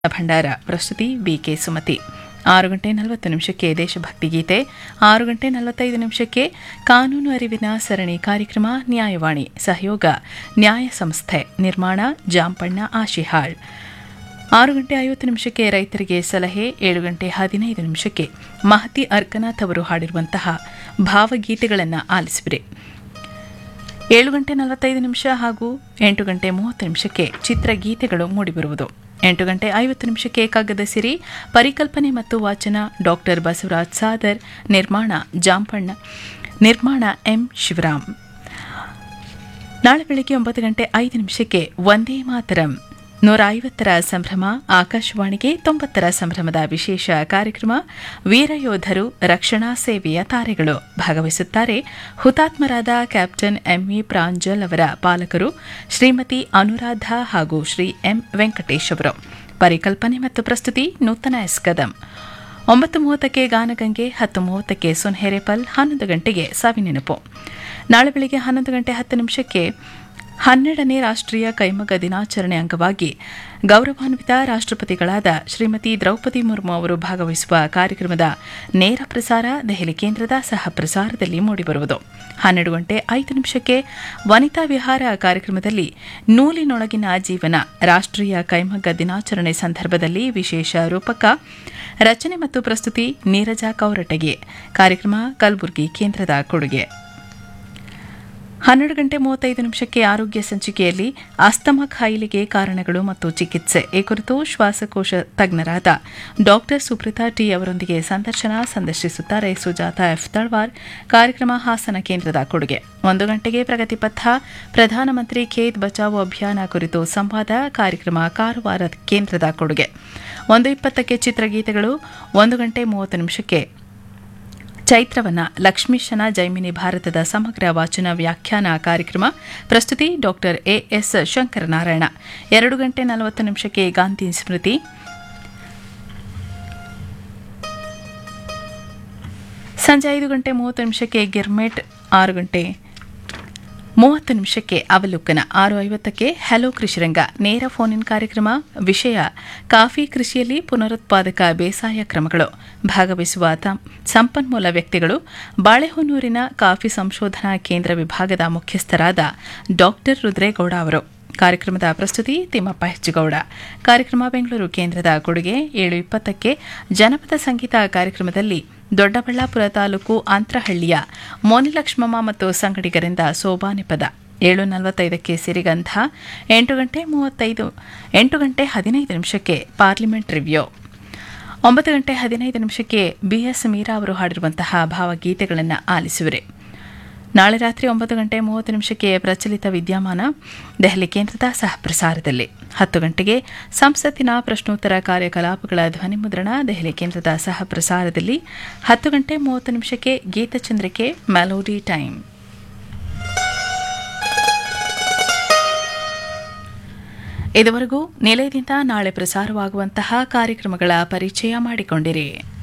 ಭಂಡಾರ ಪ್ರಸ್ತುತಿ ಬಿಕೆ ಸುಮತಿ ಆರು ಗಂಟೆ ನಲವತ್ತು ನಿಮಿಷಕ್ಕೆ ದೇಶಭಕ್ತಿ ಗೀತೆ ಆರು ಗಂಟೆ ನಲವತ್ತೈದು ನಿಮಿಷಕ್ಕೆ ಕಾನೂನು ಅರಿವಿನ ಸರಣಿ ಕಾರ್ಯಕ್ರಮ ನ್ಯಾಯವಾಣಿ ಸಹಯೋಗ ನ್ಯಾಯ ಸಂಸ್ಥೆ ನಿರ್ಮಾಣ ಜಾಂಪಣ್ಣ ಆಶಿಹಾಳ್ ಆರು ಗಂಟೆ ಐವತ್ತು ನಿಮಿಷಕ್ಕೆ ರೈತರಿಗೆ ಸಲಹೆ ಏಳು ಗಂಟೆ ಹದಿನೈದು ನಿಮಿಷಕ್ಕೆ ಮಹತಿ ಅರ್ಕನಾಥ್ ಅವರು ಹಾಡಿರುವಂತಹ ಭಾವಗೀತೆಗಳನ್ನು ಆಲಿಸಿಬಿರಿ ಏಳು ಗಂಟೆ ನಲವತ್ತೈದು ನಿಮಿಷ ಹಾಗೂ ಎಂಟು ಗಂಟೆ ಮೂವತ್ತು ನಿಮಿಷಕ್ಕೆ ಚಿತ್ರಗೀತೆಗಳು ಮೂಡಿಬರುವುದು ಎಂಟು ಗಂಟೆ ಐವತ್ತು ನಿಮಿಷಕ್ಕೆ ಕಗ್ಗದ ಸಿರಿ ಪರಿಕಲ್ಪನೆ ಮತ್ತು ವಾಚನ ಡಾಕ್ಟರ್ ಬಸವರಾಜ್ ಸಾದರ್ ನಿರ್ಮಾಣ ಜಾಂಪಣ್ಣ ನಿರ್ಮಾಣ ಎಂ ಶಿವರಾಮ್ ನಾಳೆ ಬೆಳಗ್ಗೆ ಒಂಬತ್ತು ಗಂಟೆ ಐದು ನಿಮಿಷಕ್ಕೆ ಒಂದೇ ಮಾತರಂ ನೂರ ಐವತ್ತರ ಸಂಭ್ರಮ ಆಕಾಶವಾಣಿಗೆ ತೊಂಬತ್ತರ ಸಂಭ್ರಮದ ವಿಶೇಷ ಕಾರ್ಯಕ್ರಮ ವೀರಯೋಧರು ರಕ್ಷಣಾ ಸೇವೆಯ ತಾರೆಗಳು ಭಾಗವಹಿಸುತ್ತಾರೆ ಹುತಾತ್ಮರಾದ ಕ್ಯಾಪ್ಟನ್ ಎಂಇ ಪ್ರಾಂಜಲ್ ಅವರ ಪಾಲಕರು ಶ್ರೀಮತಿ ಅನುರಾಧ ಹಾಗೂ ಶ್ರೀ ಎಂ ವೆಂಕಟೇಶ್ ಅವರು ಪರಿಕಲ್ಪನೆ ಮತ್ತು ಪ್ರಸ್ತುತಿ ನೂತನ ಎಸ್ ಕದಂ ಒಂಬತ್ತು ಮೂವತ್ತಕ್ಕೆ ಗಾನಗಂಗೆ ಹತ್ತು ಮೂವತ್ತಕ್ಕೆ ಸುನ್ಹೆರೆಪಲ್ ಹನ್ನೊಂದು ಗಂಟೆಗೆ ಸಾವಿನೆನಪು ನಾಳೆ ಬೆಳಿಗ್ಗೆ ಹನ್ನೊಂದು ಗಂಟೆ ಹತ್ತು ನಿಮಿಷಕ್ಕೆ ಹನ್ನೆರಡನೇ ರಾಷ್ಟ್ರೀಯ ಕೈಮಗ್ಗ ದಿನಾಚರಣೆ ಅಂಗವಾಗಿ ಗೌರವಾನ್ವಿತ ರಾಷ್ಟ್ರಪತಿಗಳಾದ ಶ್ರೀಮತಿ ದ್ರೌಪದಿ ಮುರ್ಮು ಅವರು ಭಾಗವಹಿಸುವ ಕಾರ್ಯಕ್ರಮದ ನೇರ ಪ್ರಸಾರ ದೆಹಲಿ ಕೇಂದ್ರದ ಸಹ ಪ್ರಸಾರದಲ್ಲಿ ಮೂಡಿಬರುವುದು ಹನ್ನೆರಡು ಗಂಟೆ ಐದು ನಿಮಿಷಕ್ಕೆ ವನಿತಾ ವಿಹಾರ ಕಾರ್ಯಕ್ರಮದಲ್ಲಿ ನೂಲಿನೊಳಗಿನ ಜೀವನ ರಾಷ್ಟ್ರೀಯ ಕೈಮಗ್ಗ ದಿನಾಚರಣೆ ಸಂದರ್ಭದಲ್ಲಿ ವಿಶೇಷ ರೂಪಕ ರಚನೆ ಮತ್ತು ಪ್ರಸ್ತುತಿ ನೀರಜ ಕೌರಟಗಿ ಕಾರ್ಯಕ್ರಮ ಕಲಬುರಗಿ ಕೇಂದ್ರದ ಕೊಡುಗೆ ಹನ್ನೆರಡು ಗಂಟೆ ಮೂವತ್ತೈದು ನಿಮಿಷಕ್ಕೆ ಆರೋಗ್ಯ ಸಂಚಿಕೆಯಲ್ಲಿ ಅಸ್ತಮ ಕಾಯಿಲೆಗೆ ಕಾರಣಗಳು ಮತ್ತು ಚಿಕಿತ್ಸೆ ಈ ಕುರಿತು ಶ್ವಾಸಕೋಶ ತಜ್ಞರಾದ ಡಾಕ್ಟರ್ ಸುಪ್ರೀತಾ ಟಿ ಅವರೊಂದಿಗೆ ಸಂದರ್ಶನ ಸಂದರ್ಶಿಸುತ್ತಾರೆ ಸುಜಾತ ಎಫ್ ತಳ್ವಾರ್ ಕಾರ್ಯಕ್ರಮ ಹಾಸನ ಕೇಂದ್ರದ ಕೊಡುಗೆ ಒಂದು ಗಂಟೆಗೆ ಪ್ರಗತಿ ಪಥ ಪ್ರಧಾನಮಂತ್ರಿ ಖೇತ್ ಬಚಾವೋ ಅಭಿಯಾನ ಕುರಿತು ಸಂವಾದ ಕಾರ್ಯಕ್ರಮ ಕಾರವಾರ ಕೇಂದ್ರದ ಕೊಡುಗೆ ಒಂದು ಇಪ್ಪತ್ತಕ್ಕೆ ಚಿತ್ರಗೀತೆಗಳು ಒಂದು ಗಂಟೆ ಮೂವತ್ತು ನಿಮಿಷಕ್ಕೆ ಚೈತ್ರವನ ಲಕ್ಷ್ಮೀಶನ ಜೈಮಿನಿ ಭಾರತದ ಸಮಗ್ರ ವಾಚನ ವ್ಯಾಖ್ಯಾನ ಕಾರ್ಯಕ್ರಮ ಪ್ರಸ್ತುತಿ ಡಾಕ್ಟರ್ ಎಎಸ್ ಶಂಕರನಾರಾಯಣ ಎರಡು ಗಂಟೆ ನಲವತ್ತು ನಿಮಿಷಕ್ಕೆ ಗಾಂಧಿ ಸ್ಮೃತಿ ಸಂಜೆ ಐದು ಗಂಟೆ ಮೂವತ್ತು ನಿಮಿಷಕ್ಕೆ ಗಿರ್ಮೆಟ್ ಆರು ಗಂಟೆ ಮೂವತ್ತು ನಿಮಿಷಕ್ಕೆ ಅವಲೋಕನ ಆರು ಐವತ್ತಕ್ಕೆ ಹಲೋ ಕೃಷಿರಂಗ ನೇರ ಫೋನ್ ಇನ್ ಕಾರ್ಯಕ್ರಮ ವಿಷಯ ಕಾಫಿ ಕೃಷಿಯಲ್ಲಿ ಪುನರುತ್ಪಾದಕ ಬೇಸಾಯ ಕ್ರಮಗಳು ಭಾಗವಹಿಸುವ ಸಂಪನ್ಮೂಲ ವ್ಯಕ್ತಿಗಳು ಬಾಳೆಹೊನ್ನೂರಿನ ಕಾಫಿ ಸಂಶೋಧನಾ ಕೇಂದ್ರ ವಿಭಾಗದ ಮುಖ್ಯಸ್ಥರಾದ ಡಾಕ್ಟರ್ ರುದ್ರೇಗೌಡ ಅವರು ಕಾರ್ಯಕ್ರಮದ ಪ್ರಸ್ತುತಿ ತಿಮ್ಮಪ್ಪ ಹೆಚ್ಚುಗೌಡ ಕಾರ್ಯಕ್ರಮ ಬೆಂಗಳೂರು ಕೇಂದ್ರದ ಕೊಡುಗೆ ಏಳು ಇಪ್ಪತ್ತಕ್ಕೆ ಜನಪದ ಸಂಗೀತ ಕಾರ್ಯಕ್ರಮದಲ್ಲಿ ದೊಡ್ಡಬಳ್ಳಾಪುರ ತಾಲೂಕು ಅಂತರಹಳ್ಳಿಯ ಮೋನಿಲಕ್ಷ್ಮಮ್ಮ ಮತ್ತು ಸಂಗಡಿಗರಿಂದ ಸೋಬಾನೆ ಪದ ಏಳು ನಲವತ್ತೈದಕ್ಕೆ ಸಿರಿಗಂಧ ಎಂಟು ಗಂಟೆ ಮೂವತ್ತೈದು ಎಂಟು ಗಂಟೆ ಹದಿನೈದು ನಿಮಿಷಕ್ಕೆ ಪಾರ್ಲಿಮೆಂಟ್ ರಿವ್ಯೂ ಒಂಬತ್ತು ಗಂಟೆ ಹದಿನೈದು ನಿಮಿಷಕ್ಕೆ ಬಿಎಸ್ ಮೀರಾ ಅವರು ಹಾಡಿರುವಂತಹ ಭಾವಗೀತೆಗಳನ್ನು ಆಲಿಸುವಿರಿ ನಾಳೆ ರಾತ್ರಿ ಒಂಬತ್ತು ಗಂಟೆ ಮೂವತ್ತು ನಿಮಿಷಕ್ಕೆ ಪ್ರಚಲಿತ ವಿದ್ಯಮಾನ ದೆಹಲಿ ಕೇಂದ್ರದ ಸಹ ಪ್ರಸಾರದಲ್ಲಿ ಹತ್ತು ಗಂಟೆಗೆ ಸಂಸತ್ತಿನ ಪ್ರಶ್ನೋತ್ತರ ಕಾರ್ಯಕಲಾಪಗಳ ಧ್ವನಿಮುದ್ರಣ ದೆಹಲಿ ಕೇಂದ್ರದ ಸಹ ಪ್ರಸಾರದಲ್ಲಿ ಹತ್ತು ಗಂಟೆ ಮೂವತ್ತು ನಿಮಿಷಕ್ಕೆ ಗೀತಚಂದ್ರಿಕೆ ಮೆಲೋಡಿ ಟೈಮ್ ಇದುವರೆಗೂ ನಿಲಯದಿಂದ ನಾಳೆ ಪ್ರಸಾರವಾಗುವಂತಹ ಕಾರ್ಯಕ್ರಮಗಳ ಪರಿಚಯ ಮಾಡಿಕೊಂಡಿರಿ